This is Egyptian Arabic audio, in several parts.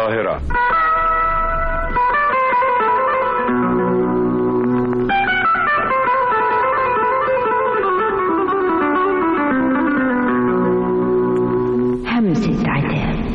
القاهرة همسة عتاب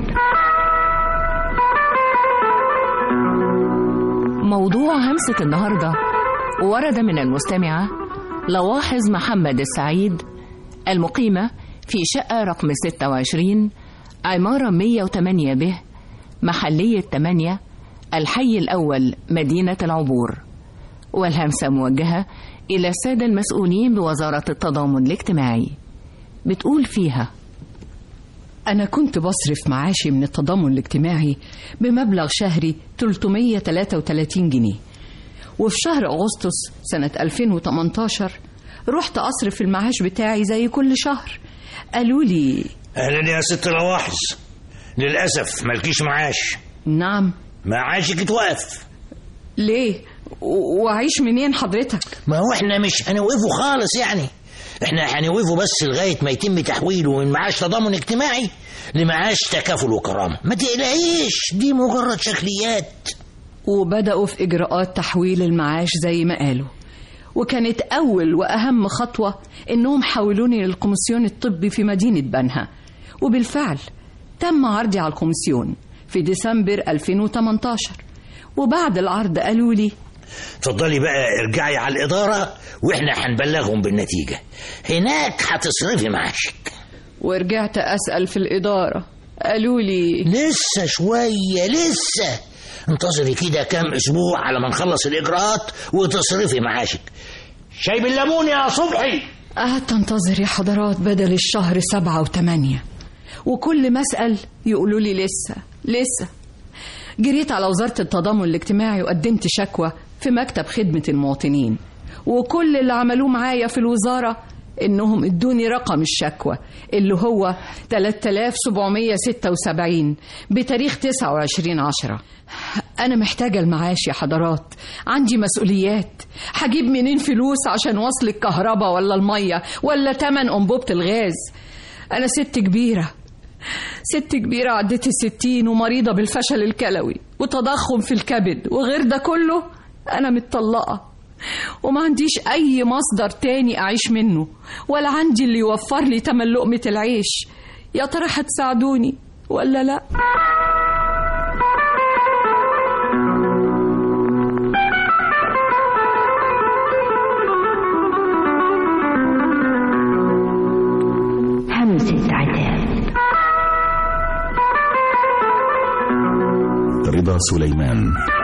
موضوع همسة النهاردة ورد من المستمعة لواحظ محمد السعيد المقيمة في شقة رقم 26 عمارة 108 به محلية 8 الحي الأول مدينة العبور والهمسة موجهة إلى السادة المسؤولين بوزارة التضامن الاجتماعي بتقول فيها أنا كنت بصرف معاشي من التضامن الاجتماعي بمبلغ شهري 333 جنيه وفي شهر أغسطس سنة 2018 رحت أصرف المعاش بتاعي زي كل شهر قالوا لي اهلا يا ست لواحظ للاسف مالكيش معاش نعم معاشك اتوقف ليه و- وأعيش منين حضرتك ما هو احنا مش هنوقفه خالص يعني احنا هنوقفه بس لغايه ما يتم تحويله من معاش تضامن اجتماعي لمعاش تكافل وكرامه ما تقلقيش دي مجرد شكليات وبدأوا في إجراءات تحويل المعاش زي ما قالوا وكانت أول وأهم خطوة إنهم حولوني للكوميسيون الطبي في مدينة بنها وبالفعل تم عرضي على الكوميسيون في ديسمبر 2018 وبعد العرض قالوا لي اتفضلي بقى ارجعي على الاداره واحنا هنبلغهم بالنتيجه هناك هتصرفي معاشك ورجعت أسأل في الإدارة قالوا لي لسه شويه لسه انتظري كده كام اسبوع على ما نخلص الاجراءات وتصرفي معاشك شاي بالليمون يا صبحي قعدت انتظر يا حضرات بدل الشهر سبعة وثمانية وكل ما اسأل يقولوا لي لسه لسه جريت على وزارة التضامن الاجتماعي وقدمت شكوى في مكتب خدمة المواطنين وكل اللي عملوه معايا في الوزارة انهم ادوني رقم الشكوى اللي هو 3776 بتاريخ 29 عشرة انا محتاجة المعاش يا حضرات عندي مسؤوليات هجيب منين فلوس عشان وصل الكهرباء ولا المية ولا تمن انبوبة الغاز انا ست كبيرة ست كبيرة عدت الستين ومريضة بالفشل الكلوي وتضخم في الكبد وغير ده كله أنا متطلقة وما عنديش أي مصدر تاني أعيش منه ولا عندي اللي يوفر لي تمن لقمة العيش يا ترى هتساعدوني ولا لأ همسة عتاب رضا سليمان